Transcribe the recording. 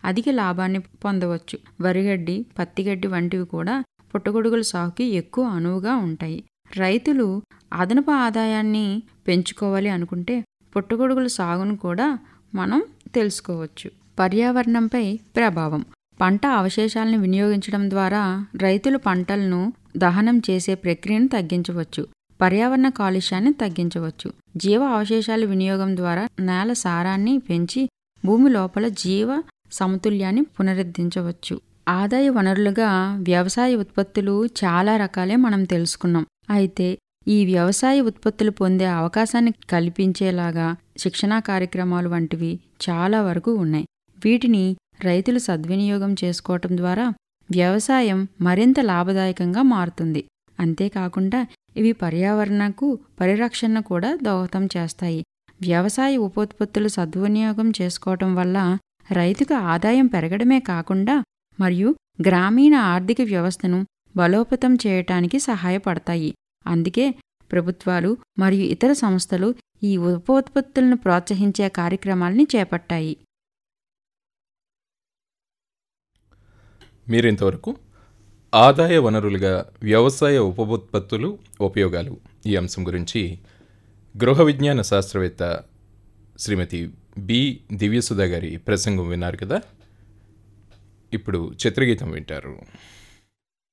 అధిక లాభాన్ని పొందవచ్చు వరిగడ్డి పత్తిగడ్డి వంటివి కూడా పుట్టగొడుగుల సాగుకి ఎక్కువ అనువుగా ఉంటాయి రైతులు అదనపు ఆదాయాన్ని పెంచుకోవాలి అనుకుంటే పుట్టగొడుగుల సాగును కూడా మనం తెలుసుకోవచ్చు పర్యావరణంపై ప్రభావం పంట అవశేషాలను వినియోగించడం ద్వారా రైతులు పంటలను దహనం చేసే ప్రక్రియను తగ్గించవచ్చు పర్యావరణ కాలుష్యాన్ని తగ్గించవచ్చు జీవ అవశేషాల వినియోగం ద్వారా నేల సారాన్ని పెంచి భూమి లోపల జీవ సమతుల్యాన్ని పునరుద్ధరించవచ్చు ఆదాయ వనరులుగా వ్యవసాయ ఉత్పత్తులు చాలా రకాలే మనం తెలుసుకున్నాం అయితే ఈ వ్యవసాయ ఉత్పత్తులు పొందే అవకాశాన్ని కల్పించేలాగా శిక్షణా కార్యక్రమాలు వంటివి చాలా వరకు ఉన్నాయి వీటిని రైతులు సద్వినియోగం చేసుకోవటం ద్వారా వ్యవసాయం మరింత లాభదాయకంగా మారుతుంది అంతేకాకుండా ఇవి పర్యావరణకు పరిరక్షణ కూడా దోహదం చేస్తాయి వ్యవసాయ ఉపోత్పత్తులు సద్వినియోగం చేసుకోవటం వల్ల రైతుకు ఆదాయం పెరగడమే కాకుండా మరియు గ్రామీణ ఆర్థిక వ్యవస్థను బలోపేతం చేయటానికి సహాయపడతాయి అందుకే ప్రభుత్వాలు మరియు ఇతర సంస్థలు ఈ ఉపోత్పత్తులను ప్రోత్సహించే కార్యక్రమాల్ని చేపట్టాయి మీరింతవరకు ఆదాయ వనరులుగా వ్యవసాయ ఉపోత్పత్తులు ఉపయోగాలు ఈ అంశం గురించి గృహ విజ్ఞాన శాస్త్రవేత్త శ్రీమతి బి దివ్యసుధ గారి ప్రసంగం విన్నారు కదా ఇప్పుడు చిత్రగీతం వింటారు